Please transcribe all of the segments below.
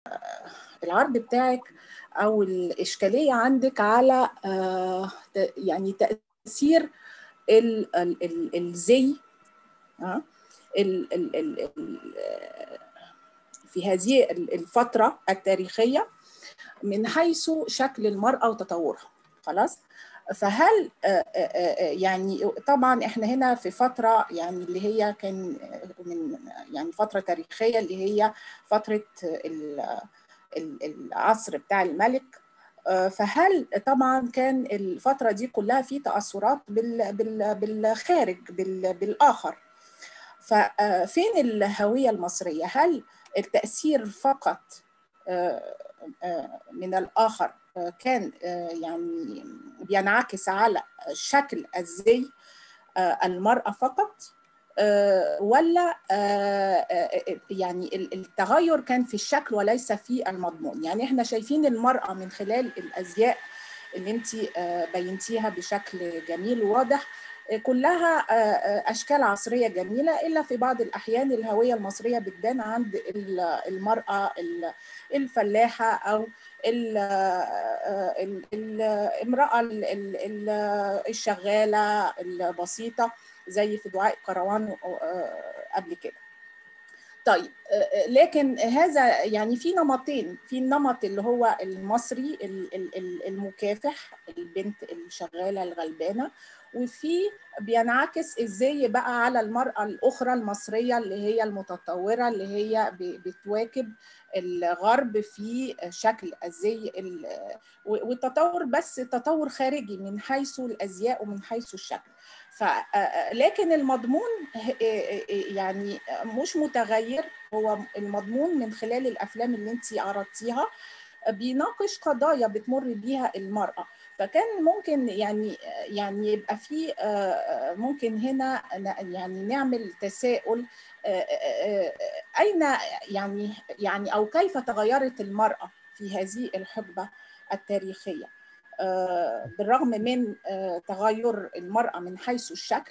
العرض بتاعك او الاشكاليه عندك على يعني تاثير الزي في هذه الفتره التاريخيه من حيث شكل المراه وتطورها خلاص فهل يعني طبعا احنا هنا في فتره يعني اللي هي كان من يعني فتره تاريخيه اللي هي فتره العصر بتاع الملك فهل طبعا كان الفتره دي كلها في تاثرات بالخارج بالاخر ففين الهويه المصريه هل التاثير فقط من الاخر كان يعني بينعكس على شكل الزي المرأة فقط ولا يعني التغير كان في الشكل وليس في المضمون يعني احنا شايفين المرأة من خلال الأزياء اللي انت بينتيها بشكل جميل وواضح كلها أشكال عصرية جميلة إلا في بعض الأحيان الهوية المصرية بتبان عند المرأة الفلاحة أو الامرأة الشغالة البسيطة زي في دعاء كروان قبل كده طيب لكن هذا يعني في نمطين في النمط اللي هو المصري المكافح البنت الشغاله الغلبانه وفي بينعكس ازاي بقى على المراه الاخرى المصريه اللي هي المتطوره اللي هي بتواكب الغرب في شكل الزي والتطور بس تطور خارجي من حيث الازياء ومن حيث الشكل ف لكن المضمون يعني مش متغير هو المضمون من خلال الافلام اللي انت عرضتيها بيناقش قضايا بتمر بيها المراه فكان ممكن يعني يعني يبقى في ممكن هنا يعني نعمل تساؤل اين يعني يعني او كيف تغيرت المراه في هذه الحقبه التاريخيه بالرغم من تغير المراه من حيث الشكل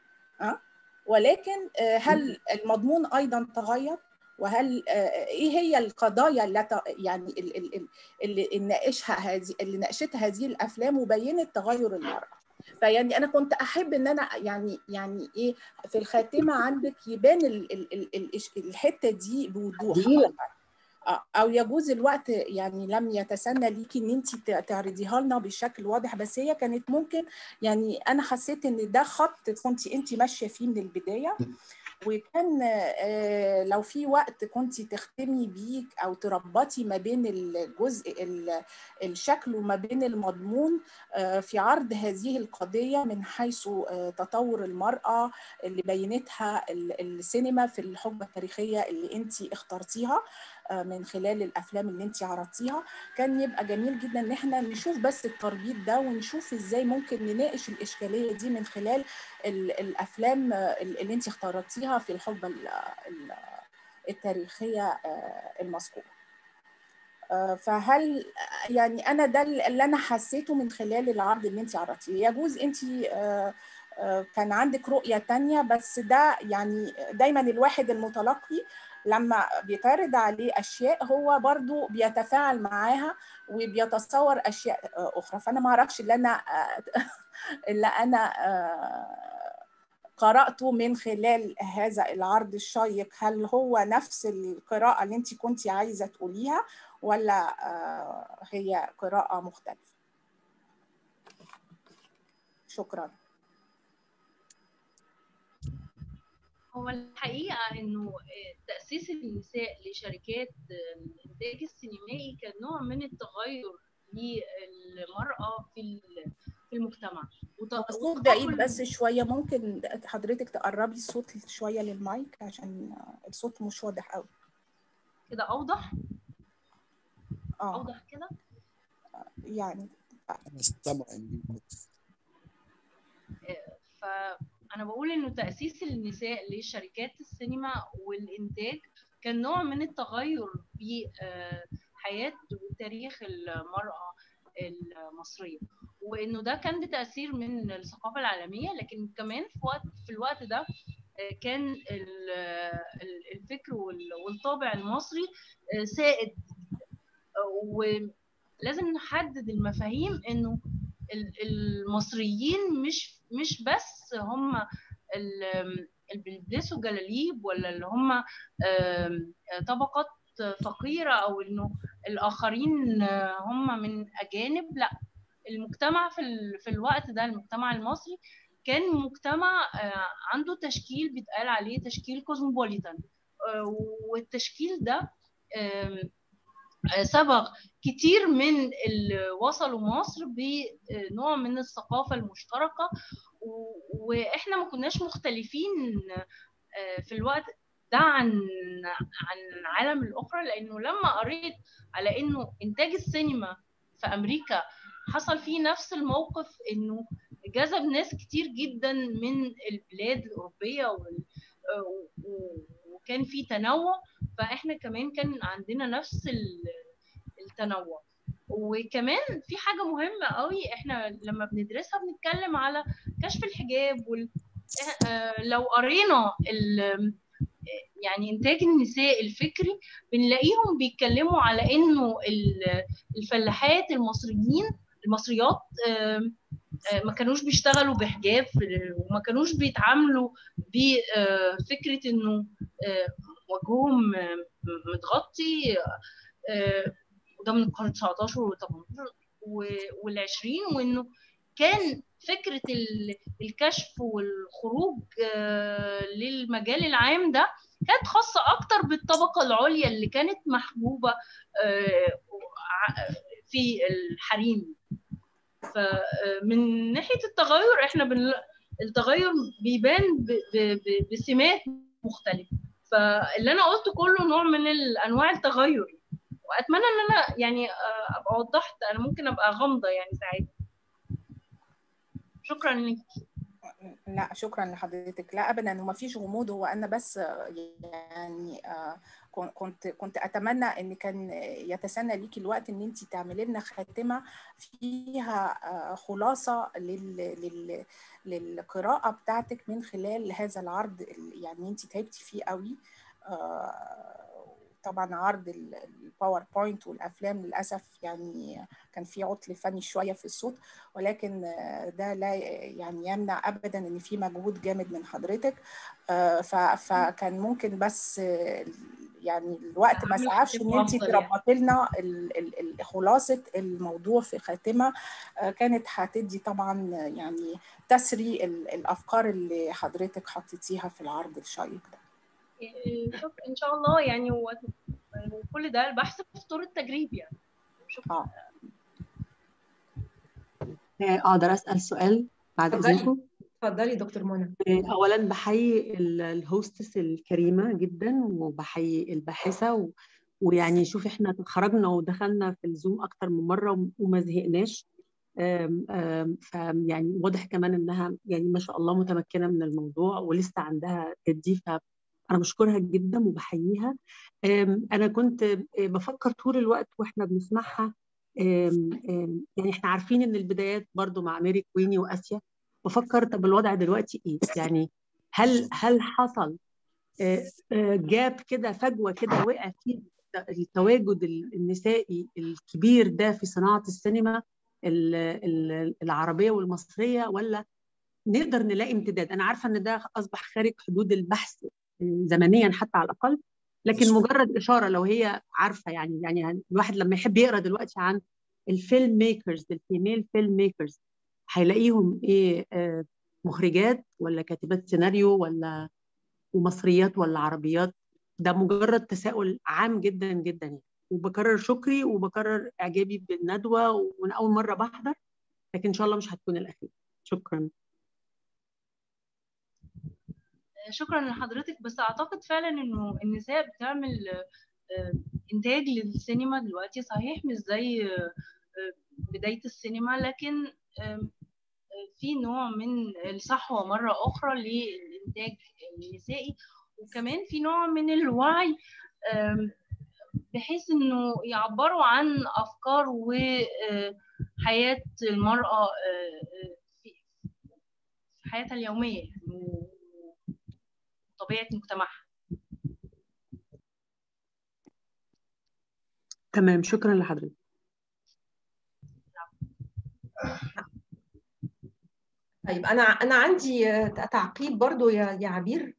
ولكن هل المضمون ايضا تغير وهل ايه هي القضايا اللي يعني اللي ناقشها هذه اللي ناقشتها هذه الافلام وبينت تغير المراه فيعني انا كنت احب ان انا يعني يعني ايه في الخاتمه عندك يبان ال ال ال الحته دي بوضوح او يجوز الوقت يعني لم يتسنى ليكي ان انت تعرضيها لنا بشكل واضح بس هي كانت ممكن يعني انا حسيت ان ده خط كنت انت ماشيه فيه من البدايه وكان لو في وقت كنت تختمي بيه او تربطي ما بين الجزء الشكل وما بين المضمون في عرض هذه القضيه من حيث تطور المراه اللي بينتها السينما في الحقبه التاريخيه اللي انت اخترتيها من خلال الافلام اللي انت عرضتيها كان يبقى جميل جدا ان احنا نشوف بس التربيط ده ونشوف ازاي ممكن نناقش الاشكاليه دي من خلال الافلام اللي انت اخترتيها في الحقبه التاريخيه المذكوره فهل يعني انا ده اللي انا حسيته من خلال العرض اللي انت عرضتيه يجوز انت كان عندك رؤيه تانية بس ده يعني دايما الواحد المتلقي لما بيتعرض عليه اشياء هو برضو بيتفاعل معاها وبيتصور اشياء اخرى فانا ما اعرفش اللي انا اللي انا قراته من خلال هذا العرض الشيق هل هو نفس القراءه اللي انت كنت عايزه تقوليها ولا هي قراءه مختلفه شكرا هو الحقيقه انه تاسيس النساء لشركات الانتاج السينمائي كان نوع من التغير للمراه في في المجتمع الصوت بعيد بس شويه ممكن حضرتك تقربي الصوت شويه للمايك عشان الصوت مش واضح قوي كده اوضح اه اوضح كده يعني انا سامع ف انا بقول انه تاسيس النساء لشركات السينما والانتاج كان نوع من التغير في حياه وتاريخ المراه المصريه وانه ده كان بتاثير من الثقافه العالميه لكن كمان في وقت في الوقت ده كان الفكر والطابع المصري سائد ولازم نحدد المفاهيم انه المصريين مش مش بس هم اللي بيلبسوا جلاليب ولا اللي هم طبقات فقيرة أو إنه الآخرين هم من أجانب لا المجتمع في, في الوقت ده المجتمع المصري كان مجتمع عنده تشكيل بيتقال عليه تشكيل كوزموبوليتان والتشكيل ده صبغ كتير من اللي وصلوا مصر بنوع من الثقافة المشتركة واحنا ما كناش مختلفين في الوقت ده عن عن العالم الاخرى لانه لما قريت على انه انتاج السينما في امريكا حصل فيه نفس الموقف انه جذب ناس كتير جدا من البلاد الاوروبيه وكان في تنوع فاحنا كمان كان عندنا نفس التنوع وكمان في حاجه مهمه قوي احنا لما بندرسها بنتكلم على كشف الحجاب وال... لو قرينا ال... يعني انتاج النساء الفكري بنلاقيهم بيتكلموا على انه الفلاحات المصريين المصريات ما كانوش بيشتغلوا بحجاب وما كانوش بيتعاملوا بفكره انه وجههم متغطي وده من القرن 19 و 18 وال20 وانه كان فكره الكشف والخروج للمجال العام ده كانت خاصه اكتر بالطبقه العليا اللي كانت محبوبه في الحريم فمن ناحيه التغير احنا بن... التغير بيبان ب... ب... بسمات مختلفه فاللي انا قلته كله نوع من انواع التغير واتمنى ان انا يعني ابقى وضحت انا ممكن ابقى غامضه يعني ساعتها شكرا لك لا شكرا لحضرتك لا ابدا وما فيش غموض هو انا بس يعني كنت كنت اتمنى ان كان يتسنى ليكي الوقت ان انت تعملي لنا خاتمه فيها خلاصه لل, لل للقراءه بتاعتك من خلال هذا العرض يعني انت تعبتي فيه قوي طبعا عرض الباوربوينت والافلام للاسف يعني كان في عطل فني شويه في الصوت ولكن ده لا يعني يمنع ابدا ان في مجهود جامد من حضرتك فكان ممكن بس يعني الوقت ما سعفش ان انت تربطي لنا خلاصه الموضوع في خاتمه كانت هتدي طبعا يعني تسري الافكار اللي حضرتك حطيتيها في العرض الشيق ده شوف ان شاء الله يعني وكل ده البحث في طور التجريب يعني شكرا اقدر اسال سؤال بعد اذنكم اتفضلي دكتور منى اولا بحيي الهوستس الكريمه جدا وبحيي الباحثه و... ويعني شوف احنا خرجنا ودخلنا في الزوم اكتر من مره وما زهقناش فيعني واضح كمان انها يعني ما شاء الله متمكنه من الموضوع ولسه عندها تدي انا بشكرها جدا وبحييها انا كنت بفكر طول الوقت واحنا بنسمعها يعني احنا عارفين ان البدايات برضو مع ميري كويني واسيا بفكر طب الوضع دلوقتي ايه يعني هل هل حصل جاب كده فجوه كده وقع فيه التواجد النسائي الكبير ده في صناعه السينما العربيه والمصريه ولا نقدر نلاقي امتداد انا عارفه ان ده اصبح خارج حدود البحث زمنيا حتى على الاقل لكن مجرد اشاره لو هي عارفه يعني يعني الواحد لما يحب يقرا دلوقتي عن الفيلم ميكرز الفيميل فيلم ميكرز هيلاقيهم ايه آه مخرجات ولا كاتبات سيناريو ولا ومصريات ولا عربيات ده مجرد تساؤل عام جدا جدا يعني وبكرر شكري وبكرر اعجابي بالندوه ومن اول مره بحضر لكن ان شاء الله مش هتكون الاخيره شكرا شكرا لحضرتك بس اعتقد فعلا انه النساء بتعمل انتاج للسينما دلوقتي صحيح مش زي بدايه السينما لكن في نوع من الصحوه مره اخرى للانتاج النسائي وكمان في نوع من الوعي بحيث انه يعبروا عن افكار وحياه المراه في حياتها اليوميه طبيعه مجتمعها تمام شكرا لحضرتك طيب انا انا عندي تعقيب برضو يا يا عبير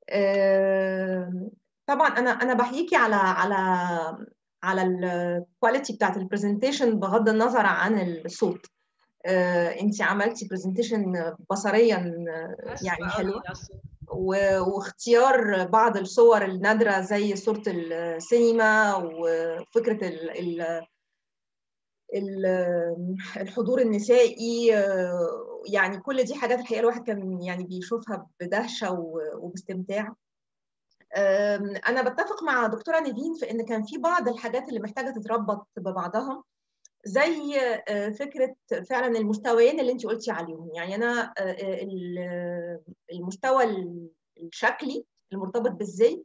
طبعا انا انا بحييكي على على على الكواليتي بتاعت البرزنتيشن بغض النظر عن الصوت انت عملتي برزنتيشن بصريا يعني حلوه واختيار بعض الصور النادره زي صوره السينما وفكره ال ال الحضور النسائي يعني كل دي حاجات الحقيقه الواحد كان يعني بيشوفها بدهشه وباستمتاع انا بتفق مع دكتوره نيفين في ان كان في بعض الحاجات اللي محتاجه تتربط ببعضها زي فكره فعلا المستويين اللي انت قلتي عليهم يعني انا المستوى الشكلي المرتبط بالزي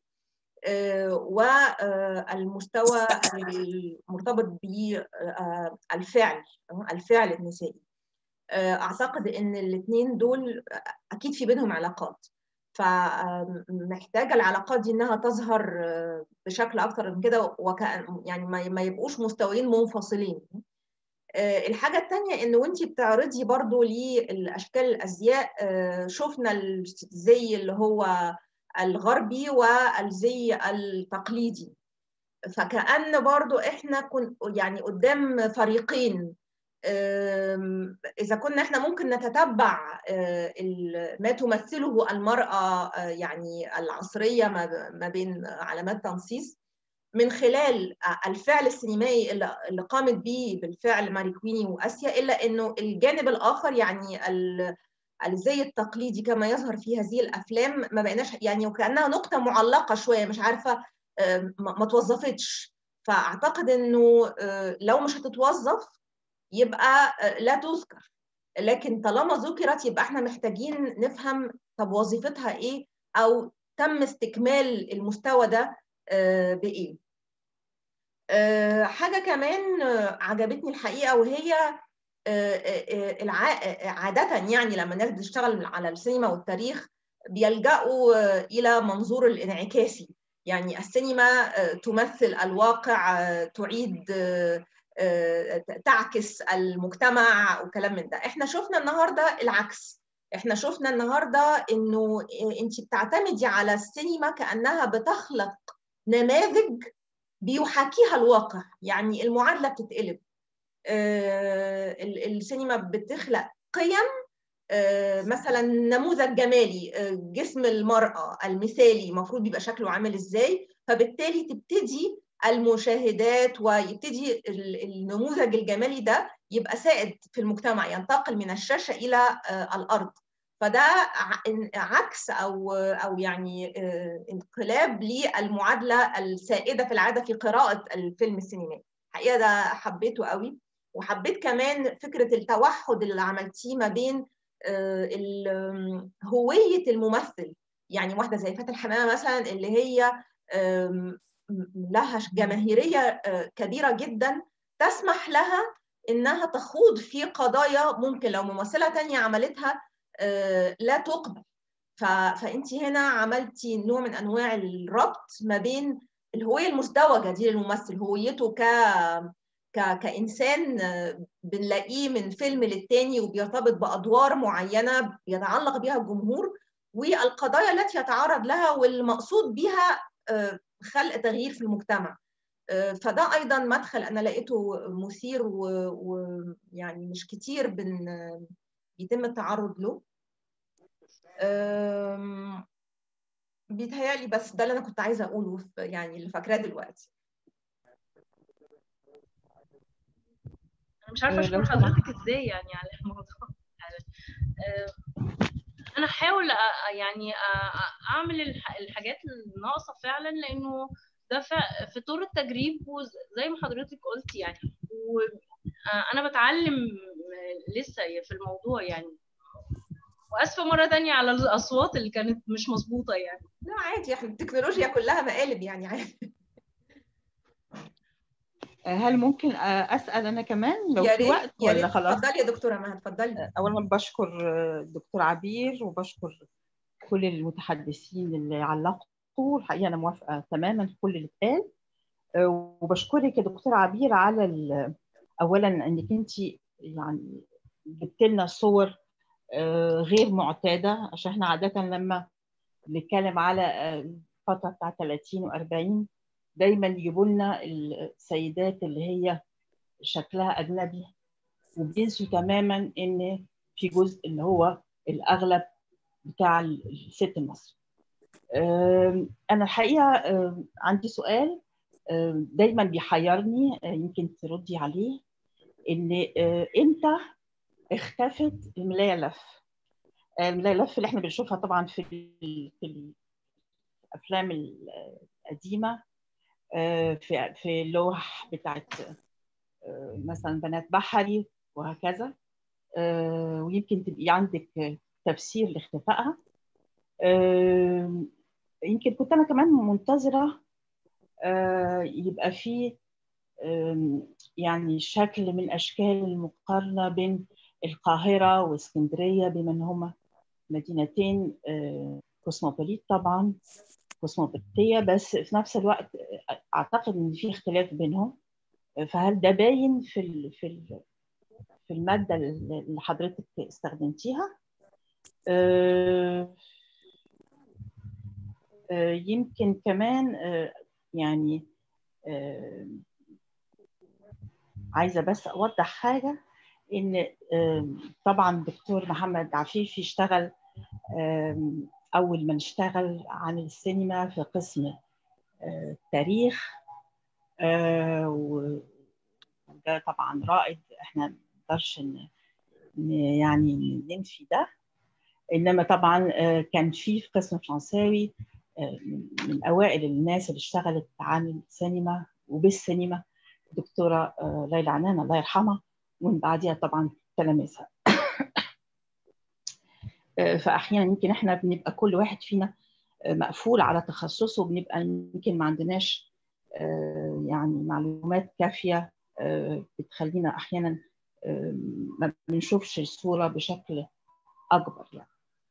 والمستوى المرتبط بالفعل الفعل النسائي اعتقد ان الاثنين دول اكيد في بينهم علاقات فمحتاجه العلاقات دي انها تظهر بشكل اكتر من كده وكأن يعني ما يبقوش مستويين منفصلين الحاجه الثانيه ان وانت بتعرضي برضو للاشكال الازياء شفنا الزي اللي هو الغربي والزي التقليدي فكأن برضو احنا كن يعني قدام فريقين إذا كنا احنا ممكن نتتبع ما تمثله المرأة يعني العصرية ما بين علامات تنصيص من خلال الفعل السينمائي اللي قامت به بالفعل ماري كويني واسيا الا انه الجانب الاخر يعني الزي التقليدي كما يظهر في هذه الافلام ما بقيناش يعني وكانها نقطه معلقه شويه مش عارفه ما توظفتش فاعتقد انه لو مش هتتوظف يبقى لا تذكر لكن طالما ذكرت يبقى احنا محتاجين نفهم طب وظيفتها ايه او تم استكمال المستوى ده بايه حاجه كمان عجبتني الحقيقه وهي عاده يعني لما الناس بتشتغل على السينما والتاريخ بيلجأوا الى منظور الانعكاسي يعني السينما تمثل الواقع تعيد تعكس المجتمع وكلام من ده احنا شفنا النهارده العكس احنا شفنا النهارده انه انت بتعتمدي على السينما كانها بتخلق نماذج بيحاكيها الواقع يعني المعادله بتتقلب السينما بتخلق قيم مثلا نموذج جمالي جسم المراه المثالي المفروض يبقى شكله عامل ازاي فبالتالي تبتدي المشاهدات ويبتدي النموذج الجمالي ده يبقى سائد في المجتمع ينتقل من الشاشه الى الارض فده عكس او او يعني انقلاب للمعادله السائده في العاده في قراءه الفيلم السينمائي الحقيقه ده حبيته قوي وحبيت كمان فكره التوحد اللي عملتيه ما بين هويه الممثل يعني واحده زي فاتن حمامه مثلا اللي هي لها جماهيريه كبيره جدا تسمح لها انها تخوض في قضايا ممكن لو ممثله تانية عملتها لا تقبل فانت هنا عملتي نوع من انواع الربط ما بين الهويه المزدوجه دي للممثل هويته ك ك كانسان بنلاقيه من فيلم للتاني وبيرتبط بادوار معينه بيتعلق بها الجمهور والقضايا التي يتعرض لها والمقصود بها خلق تغيير في المجتمع فده ايضا مدخل انا لقيته مثير ويعني مش كتير بن بيتم التعرض له بيتهيألي بس ده اللي انا كنت عايزه اقوله في يعني اللي فاكراه دلوقتي انا مش عارفه اشكر حضرتك ازاي يعني على الموضوع انا هحاول يعني اعمل الحاجات الناقصه فعلا لانه ده في طور التجريب وزي ما حضرتك قلت يعني وانا بتعلم لسه في الموضوع يعني واسفه مره تانية على الاصوات اللي كانت مش مظبوطه يعني لا عادي احنا التكنولوجيا كلها مقالب يعني عادي هل ممكن اسال انا كمان لو يا في وقت يا ولا خلاص اتفضلي يا دكتوره مها اتفضلي اولا بشكر الدكتور عبير وبشكر كل المتحدثين اللي علقوا الحقيقه انا موافقه تماما في كل اللي اتقال وبشكرك يا دكتورة عبير على اولا انك انت يعني جبت لنا صور غير معتاده عشان احنا عاده لما بنتكلم على الفتره بتاع 30 و40 دايما يجيبوا لنا السيدات اللي هي شكلها اجنبي وبينسوا تماما ان في جزء اللي هو الاغلب بتاع الست المصري انا الحقيقه عندي سؤال دايما بيحيرني يمكن تردي عليه ان امتى اختفت الملايه لف الملايه لف اللي احنا بنشوفها طبعا في في الافلام القديمه في في اللوح بتاعت مثلا بنات بحري وهكذا ويمكن تبقي عندك تفسير لاختفائها يمكن كنت انا كمان منتظره يبقى في يعني شكل من اشكال المقارنه بين القاهره واسكندريه بما ان هما مدينتين كوسموبوليت طبعا كوسموبوليتيه بس في نفس الوقت اعتقد ان في اختلاف بينهم فهل ده باين في ال في ال في الماده اللي حضرتك استخدمتيها يمكن كمان يعني عايزه بس اوضح حاجه ان طبعا دكتور محمد عفيفي اشتغل اول ما نشتغل عن السينما في قسم التاريخ وده طبعا رائد احنا ما نقدرش يعني ننفي ده انما طبعا كان في في قسم فرنساوي من اوائل الناس اللي اشتغلت عن السينما وبالسينما دكتوره ليلى عنان الله يرحمها ومن بعدها طبعا تلاميذها فاحيانا يمكن احنا بنبقى كل واحد فينا مقفول على تخصصه وبنبقى يمكن ما عندناش يعني معلومات كافيه بتخلينا احيانا ما بنشوفش الصوره بشكل اكبر يعني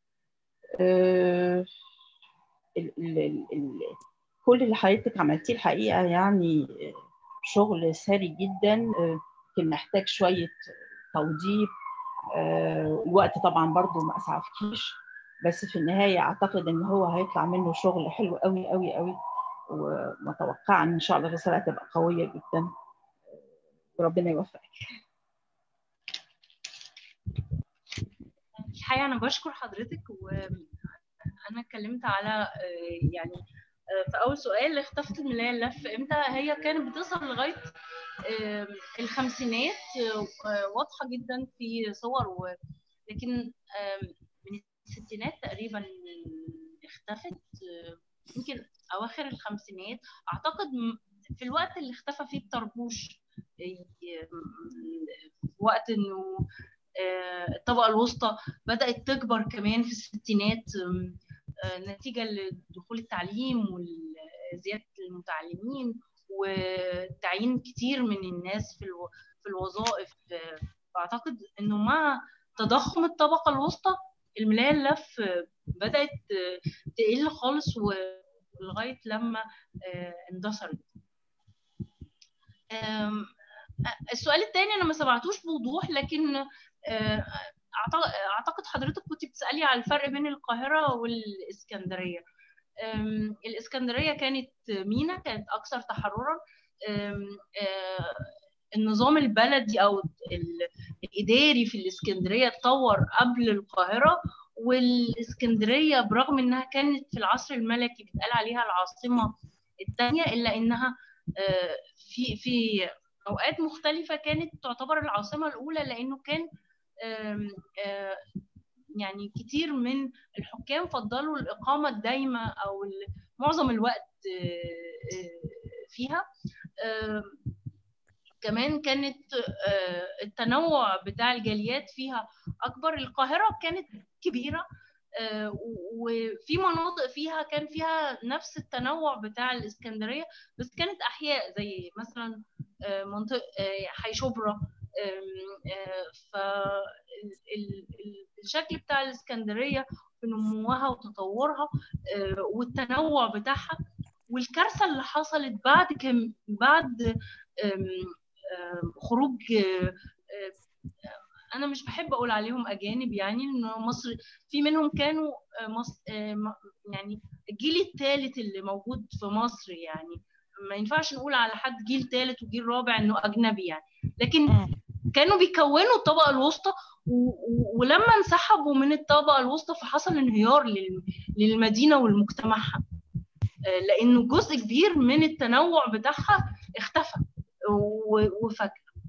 ال ال ال كل اللي حضرتك عملتيه الحقيقه يعني شغل ثري جدا يمكن محتاج شويه توضيب الوقت طبعا برضو ما اسعفكيش بس في النهايه اعتقد ان هو هيطلع منه شغل حلو قوي قوي قوي ومتوقعه ان شاء الله الرساله تبقى قويه جدا وربنا يوفقك الحقيقه انا بشكر حضرتك وانا اتكلمت على يعني في اول سؤال اختفت الملايه اللف امتى هي كانت بتصل لغايه الخمسينات واضحه جدا في صور لكن من الستينات تقريبا اختفت يمكن اواخر الخمسينات اعتقد في الوقت اللي اختفى فيه الطربوش في وقت انه الطبقه الوسطى بدات تكبر كمان في الستينات نتيجه لدخول التعليم وزياده المتعلمين وتعيين كتير من الناس في في الوظائف فاعتقد انه مع تضخم الطبقه الوسطى الملايه اللف بدات تقل خالص ولغايه لما اندثرت السؤال الثاني انا ما سمعتوش بوضوح لكن اعتقد حضرتك كنت بتسالي على الفرق بين القاهره والاسكندريه الاسكندريه كانت مينا كانت اكثر تحررا النظام البلدي او الاداري في الاسكندريه اتطور قبل القاهره والاسكندريه برغم انها كانت في العصر الملكي بيتقال عليها العاصمه الثانيه الا انها في في اوقات مختلفه كانت تعتبر العاصمه الاولى لانه كان يعني كتير من الحكام فضلوا الإقامة الدايمة أو معظم الوقت فيها كمان كانت التنوع بتاع الجاليات فيها أكبر القاهرة كانت كبيرة وفي مناطق فيها كان فيها نفس التنوع بتاع الإسكندرية بس كانت أحياء زي مثلا منطقة حي شبرا فالشكل بتاع الاسكندريه في نموها وتطورها والتنوع بتاعها والكارثه اللي حصلت بعد كم بعد خروج انا مش بحب اقول عليهم اجانب يعني انه مصر في منهم كانوا مصر يعني الجيل الثالث اللي موجود في مصر يعني ما ينفعش نقول على حد جيل ثالث وجيل رابع انه اجنبي يعني لكن كانوا بيكونوا الطبقه الوسطى ولما انسحبوا من الطبقه الوسطى فحصل انهيار للمدينه ولمجتمعها لانه جزء كبير من التنوع بتاعها اختفى وفك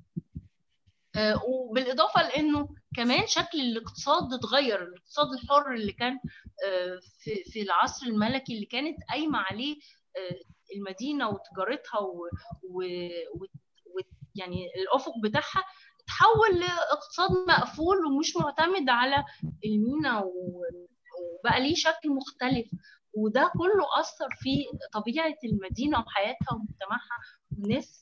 وبالاضافه لانه كمان شكل الاقتصاد اتغير الاقتصاد الحر اللي كان في في العصر الملكي اللي كانت قايمه عليه المدينه وتجارتها و, و... و... يعني الافق بتاعها تحول لاقتصاد مقفول ومش معتمد على المينا وبقى ليه شكل مختلف وده كله اثر في طبيعه المدينه وحياتها ومجتمعها والناس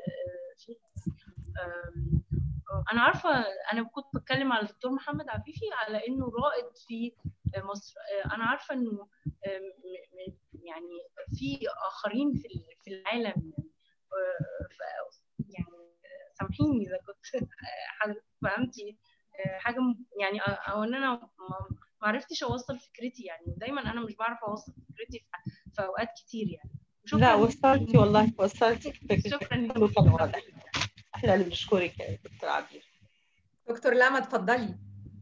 انا عارفه انا كنت بتكلم على الدكتور محمد عفيفي على انه رائد في مصر انا عارفه انه يعني في اخرين في في العالم يعني سامحيني اذا كنت فهمتي حاجه يعني او ان انا ما عرفتش اوصل فكرتي يعني دايما انا مش بعرف اوصل فكرتي في اوقات كتير يعني لا وصلتي والله وصلتي شكرا كان واضح احنا اللي بنشكرك يا دكتور عبير دكتور لاما اتفضلي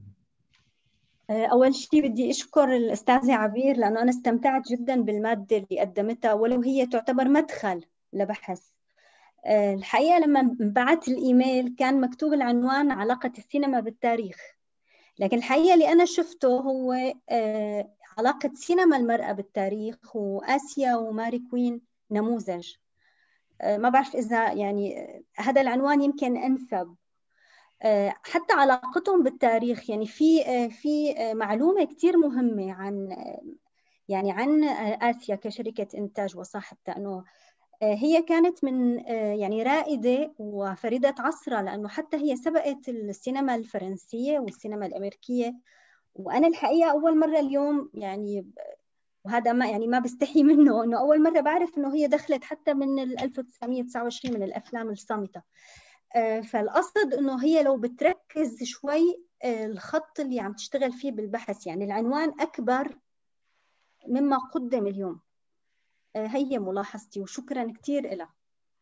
أول شيء بدي أشكر الأستاذة عبير لأنه أنا استمتعت جدا بالمادة اللي قدمتها ولو هي تعتبر مدخل لبحث الحقيقة لما بعت الإيميل كان مكتوب العنوان علاقة السينما بالتاريخ لكن الحقيقة اللي أنا شفته هو علاقة سينما المرأة بالتاريخ وآسيا وماري كوين نموذج ما بعرف إذا يعني هذا العنوان يمكن أنسب حتى علاقتهم بالتاريخ يعني في في معلومة كثير مهمة عن يعني عن آسيا كشركة إنتاج وصاحبتها أنه هي كانت من يعني رائدة وفريدة عصرها لأنه حتى هي سبقت السينما الفرنسية والسينما الأمريكية وأنا الحقيقة أول مرة اليوم يعني وهذا ما يعني ما بستحي منه انه اول مره بعرف انه هي دخلت حتى من 1929 من الافلام الصامته فالقصد انه هي لو بتركز شوي الخط اللي عم تشتغل فيه بالبحث يعني العنوان اكبر مما قدم اليوم هي ملاحظتي وشكرا كثير لها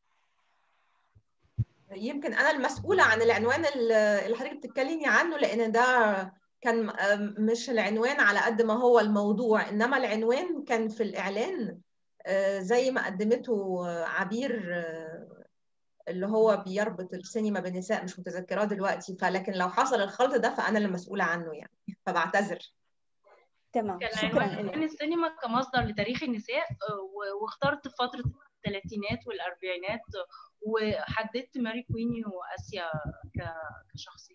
يمكن انا المسؤوله عن العنوان اللي حضرتك بتتكلمي عنه لان ده كان مش العنوان على قد ما هو الموضوع انما العنوان كان في الاعلان زي ما قدمته عبير اللي هو بيربط السينما بالنساء مش متذكراه دلوقتي فلكن لو حصل الخلط ده فانا اللي مسؤوله عنه يعني فبعتذر تمام كان عنوان السينما كمصدر لتاريخ النساء واخترت فتره الثلاثينات والاربعينات وحددت ماري كويني واسيا كشخصيه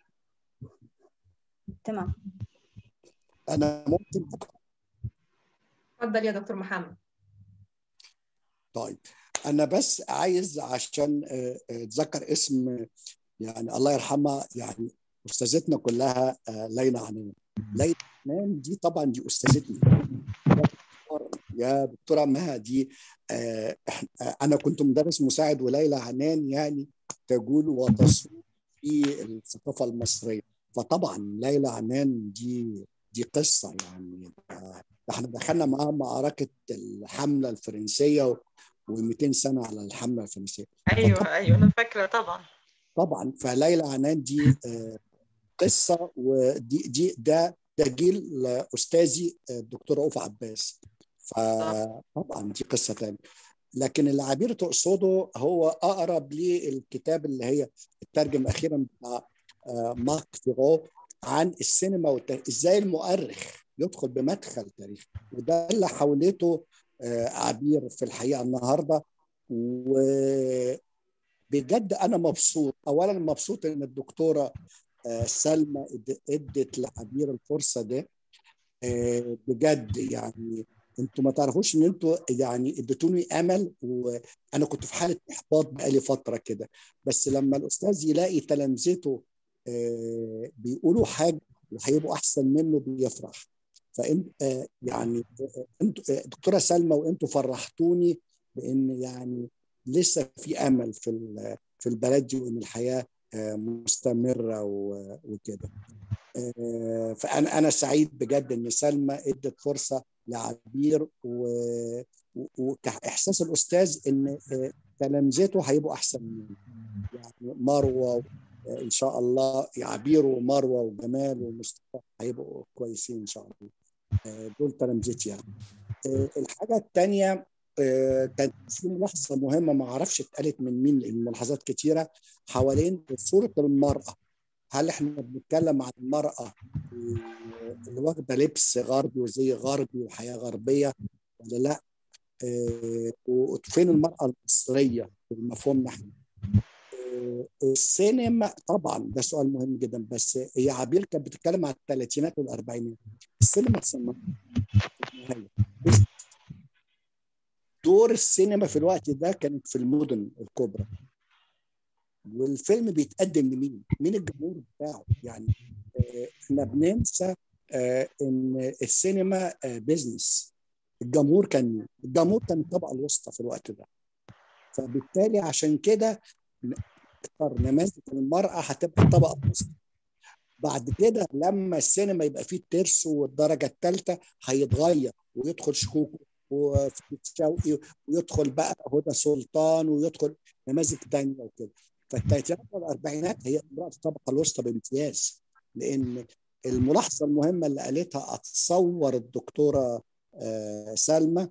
تمام انا ممكن اتفضل يا دكتور محمد طيب انا بس عايز عشان اتذكر اسم يعني الله يرحمها يعني استاذتنا كلها ليلى عنان ليلى عنان دي طبعا دي استاذتنا يا دكتوره مها دي انا كنت مدرس مساعد وليلى عنان يعني تجول وتصوير في الثقافه المصريه فطبعا ليلى عنان دي دي قصه يعني احنا دخلنا معاها معركه الحمله الفرنسيه و200 سنه على الحمله الفرنسيه ايوه ايوه انا فاكره طبعا طبعا فليلى عنان دي قصه ودي دي ده ده جيل استاذي الدكتور رؤوف عباس فطبعا دي قصه ثانيه لكن اللي عبير تقصده هو اقرب للكتاب اللي هي الترجم اخيرا بتاع مارك فيغو عن السينما والتاريخ ازاي المؤرخ يدخل بمدخل تاريخي وده اللي حاولته عبير في الحقيقه النهارده وبجد انا مبسوط اولا مبسوط ان الدكتوره سلمى ادت لعبير الفرصه دي بجد يعني انتوا ما تعرفوش ان انتوا يعني اديتوني امل وانا كنت في حاله احباط بقالي فتره كده بس لما الاستاذ يلاقي تلامذته بيقولوا حاجه وهيبقوا احسن منه بيفرح فانت يعني انتوا دكتوره سلمى وانتوا فرحتوني بان يعني لسه في امل في في البلد دي وان الحياه مستمره وكده فانا انا سعيد بجد ان سلمى ادت فرصه لعبير واحساس الاستاذ ان تلامذته هيبقوا احسن منه يعني مروه ان شاء الله عبير ومروه وجمال ومصطفى هيبقوا كويسين ان شاء الله دول تلامذتي يعني الحاجه الثانيه كانت في ملاحظه مهمه ما اعرفش اتقالت من مين الملاحظات كتيره حوالين صوره المراه هل احنا بنتكلم عن المراه اللي واخده لبس غربي وزي غربي وحياه غربيه ولا لا وفين المراه المصريه في مفهومنا احنا السينما طبعا ده سؤال مهم جدا بس هي عبير كانت بتتكلم عن الثلاثينات والاربعينات السينما تصنف دور السينما في الوقت ده كانت في المدن الكبرى والفيلم بيتقدم لمين؟ مين الجمهور بتاعه؟ يعني احنا بننسى ان السينما بيزنس الجمهور كان الجمهور كان الطبقه الوسطى في الوقت ده فبالتالي عشان كده اكثر نماذج المراه هتبقى الطبقه الوسطى بعد كده لما السينما يبقى فيه الترس والدرجه الثالثه هيتغير ويدخل شكوكو وفي شوقي ويدخل بقى هدى سلطان ويدخل نماذج ثانيه وكده فالثلاثينات والاربعينات هي امراه الطبقه الوسطى بامتياز لان الملاحظه المهمه اللي قالتها اتصور الدكتوره سلمى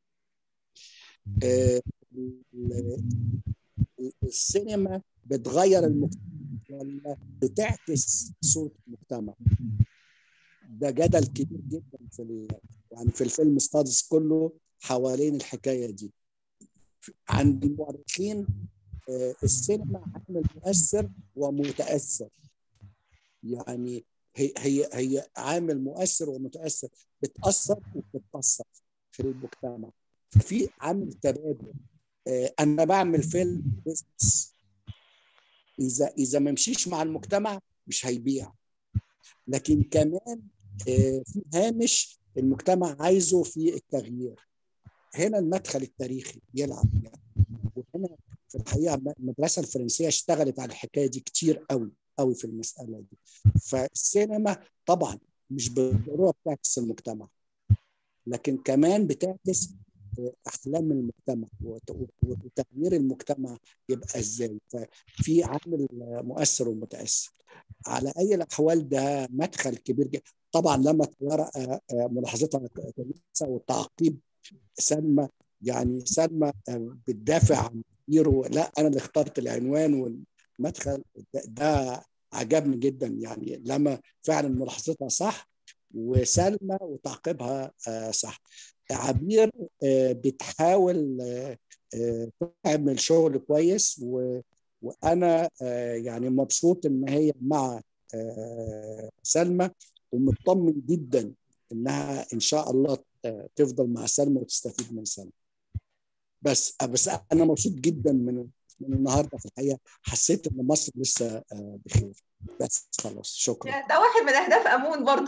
السينما بتغير المجتمع ولا بتعكس صوره المجتمع ده جدل كبير جدا في يعني في الفيلم ستادز كله حوالين الحكايه دي عند المؤرخين السينما عامل مؤثر ومتاثر يعني هي هي هي عامل مؤثر ومتاثر بتاثر وبتتاثر في المجتمع ففي عامل تبادل انا بعمل فيلم بزنس اذا اذا ما مشيش مع المجتمع مش هيبيع لكن كمان في هامش المجتمع عايزه في التغيير هنا المدخل التاريخي يلعب يعني وهنا في الحقيقه المدرسه الفرنسيه اشتغلت على الحكايه دي كتير قوي قوي في المساله دي فالسينما طبعا مش بالضروره بتعكس المجتمع لكن كمان بتعكس احلام المجتمع وتغيير المجتمع يبقى ازاي ففي عامل مؤثر ومتاثر على اي الاحوال ده مدخل كبير جدا طبعا لما تقرا ملاحظتها والتعقيب سلمى يعني سلمى بتدافع عن كتير لا انا اللي اخترت العنوان والمدخل ده, ده عجبني جدا يعني لما فعلا ملاحظتها صح وسلمى وتعقيبها صح عبير بتحاول تعمل شغل كويس و وانا يعني مبسوط ان هي مع سلمى ومطمن جدا انها ان شاء الله تفضل مع سلمى وتستفيد من سلمى بس بس انا مبسوط جدا من من النهارده في الحقيقه حسيت ان مصر لسه بخير بس خلاص شكرا ده واحد من اهداف امون برضه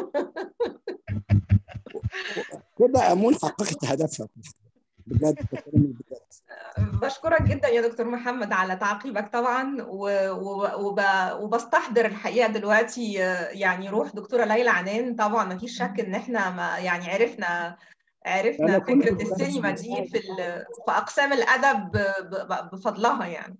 كده امون حققت هدفها بجد بجد بشكرك جدا يا دكتور محمد على تعقيبك طبعا وب... وبستحضر الحقيقه دلوقتي يعني روح دكتوره ليلى عنان طبعا ما فيش شك ان احنا ما يعني عرفنا عرفنا فكره السينما دي في ال... في اقسام الادب بفضلها يعني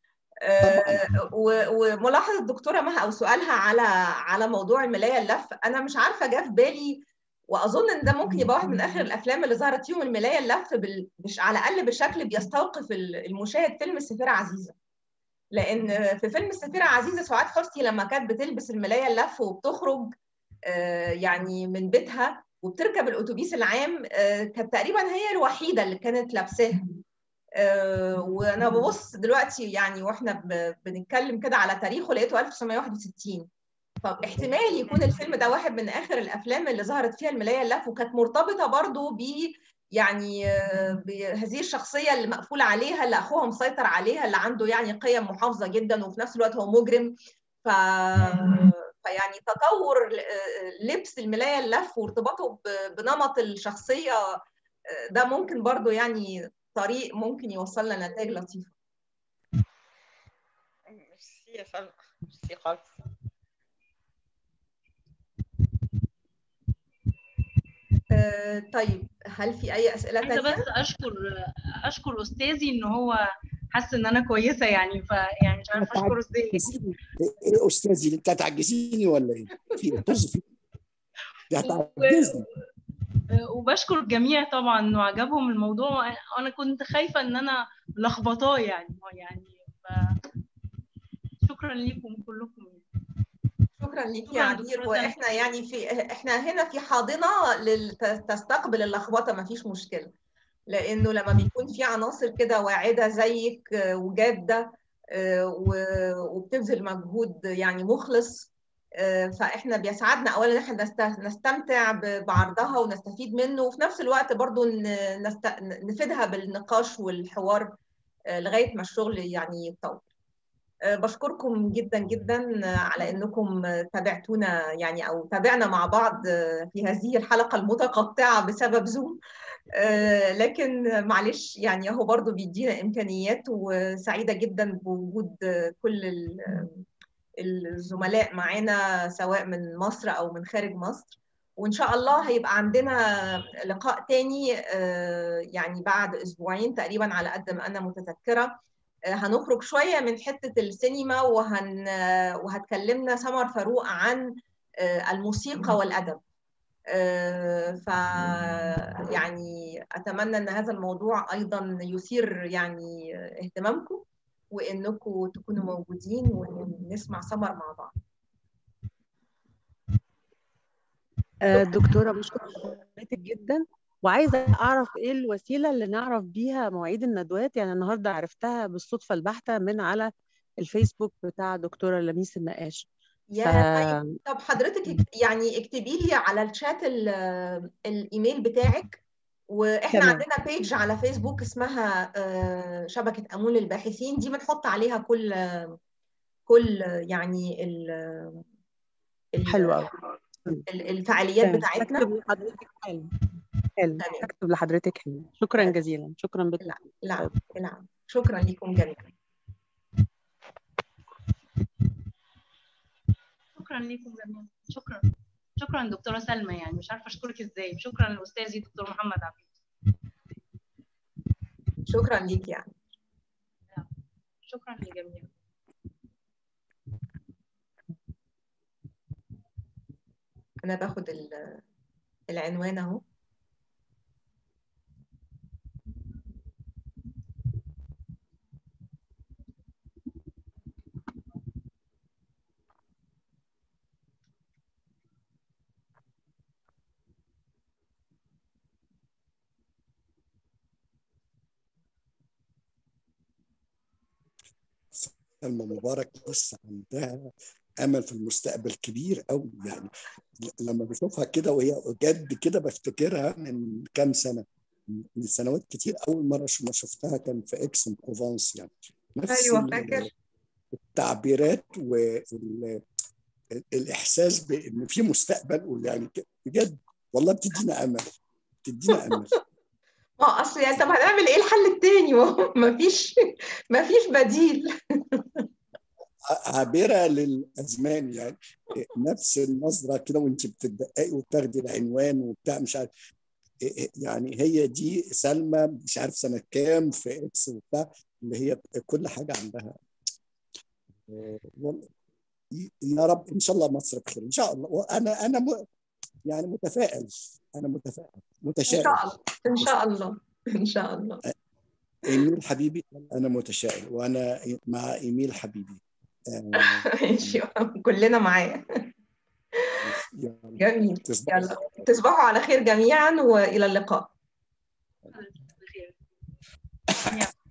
وملاحظه الدكتوره مها او سؤالها على على موضوع الملايه اللف انا مش عارفه جه في بالي واظن ان ده ممكن يبقى واحد من اخر الافلام اللي ظهرت فيهم الملايه اللف بال... مش على الاقل بشكل بيستوقف المشاهد فيلم السفيره عزيزه لان في فيلم السفيره عزيزه سعاد حسني لما كانت بتلبس الملايه اللف وبتخرج يعني من بيتها وبتركب الاتوبيس العام كانت تقريبا هي الوحيده اللي كانت لابساها وانا ببص دلوقتي يعني واحنا بنتكلم كده على تاريخه لقيته 1961 فاحتمال يكون الفيلم ده واحد من اخر الافلام اللي ظهرت فيها الملايه اللف وكانت مرتبطه برضو ب يعني بهذه الشخصيه اللي مقفول عليها اللي اخوها مسيطر عليها اللي عنده يعني قيم محافظه جدا وفي نفس الوقت هو مجرم ف فيعني تطور لبس الملايه اللف وارتباطه بنمط الشخصيه ده ممكن برضو يعني طريق ممكن يوصل لنا نتائج لطيفه ميرسي يا سلمى ميرسي خالص آه، طيب هل في اي اسئله عايزه تانية بس اشكر اشكر استاذي ان هو حس ان انا كويسه يعني فيعني مش عارفه اشكره ازاي تعجزيني. ايه استاذي انت هتعجزيني ولا ايه؟ في طز في دي هتعجزني وبشكر الجميع طبعا انه عجبهم الموضوع انا كنت خايفه ان انا لخبطاه يعني يعني ف... شكرا ليكم كلكم شكرا ليك شكراً يا عبير دكتورة واحنا يعني في احنا هنا في حاضنه لل- تستقبل اللخبطه ما فيش مشكله لانه لما بيكون في عناصر كده واعده زيك آه، وجاده آه، و- وبتبذل مجهود يعني مخلص آه، فاحنا بيسعدنا اولا ان احنا نست- نستمتع ب- بعرضها ونستفيد منه وفي نفس الوقت برضو ن- نست- نفيدها بالنقاش والحوار آه، لغايه ما الشغل يعني يتطور آه، بشكركم جدا جدا على انكم تابعتونا يعني او تابعنا مع بعض آه، في هذه الحلقه المتقطعه بسبب زوم آه، لكن معلش يعني هو برضو بيدينا امكانيات وسعيده جدا بوجود آه، كل ال- الزملاء معانا سواء من مصر او من خارج مصر وان شاء الله هيبقى عندنا لقاء تاني آه، يعني بعد اسبوعين تقريبا على قد ما انا متذكره آه، هنخرج شويه من حته السينما وهن آه، وهتكلمنا سمر فاروق عن آه، الموسيقى والادب آه، ف يعني اتمنى ان هذا الموضوع ايضا يثير يعني اهتمامكم وانكم تكونوا موجودين ونسمع سمر مع بعض آه، دكتورة بشكر حضرتك جدا وعايزة أعرف إيه الوسيلة اللي نعرف بيها مواعيد الندوات يعني النهاردة عرفتها بالصدفة البحتة من على الفيسبوك بتاع دكتورة لميس النقاش يا ف- طيب طب حضرتك اك- يعني اكتبي لي على الشات ال- الايميل بتاعك واحنا تمام. عندنا بيج على فيسبوك اسمها آه، شبكة امون للباحثين دي بنحط عليها كل كل يعني ال- ال- حلو قوي ال- الفعاليات تمام. بتاعتنا هكتب لحضرتك حالا حلو تمام. هكتب لحضرتك حالا شكرا جزيلا شكرا بك العفو العفو شكرا لكم جميعا شكرا ليكم جميعا شكرا شكرا دكتوره سلمى يعني مش عارفه اشكرك ازاي شكرا لاستاذي دكتور محمد عبيد شكرا ليك يعني شكرا للجميع انا باخد ال- العنوان اهو سلمى مبارك لسه عندها امل في المستقبل كبير قوي يعني لما بشوفها كده وهي جد كده بفتكرها من كام سنه من سنوات كتير اول مره ما شفتها كان في اكس ان بروفانس يعني نفس ايوه ال- فاكر التعبيرات والاحساس بان في مستقبل ويعني ك- بجد والله بتدينا امل بتدينا امل اه اصل يعني طب هنعمل ايه الحل التاني مفيش مفيش بديل عابره للازمان يعني نفس النظره كده وانت بتدققي وبتاخدي العنوان وبتاع مش عارف يعني هي دي سلمى مش عارف سنه كام في اكس وبتاع اللي هي كل حاجه عندها والله يا رب ان شاء الله مصر بخير ان شاء الله وانا انا م- يعني متفائل انا متفائل ان متشائم شاء الله ان شاء الله ان شاء الله ايميل حبيبي انا متشائم وانا مع ايميل حبيبي آه، ماشي كلنا معاه يلا جميل تصبحوا يلا تصبحوا على خير جميعا والى اللقاء بخير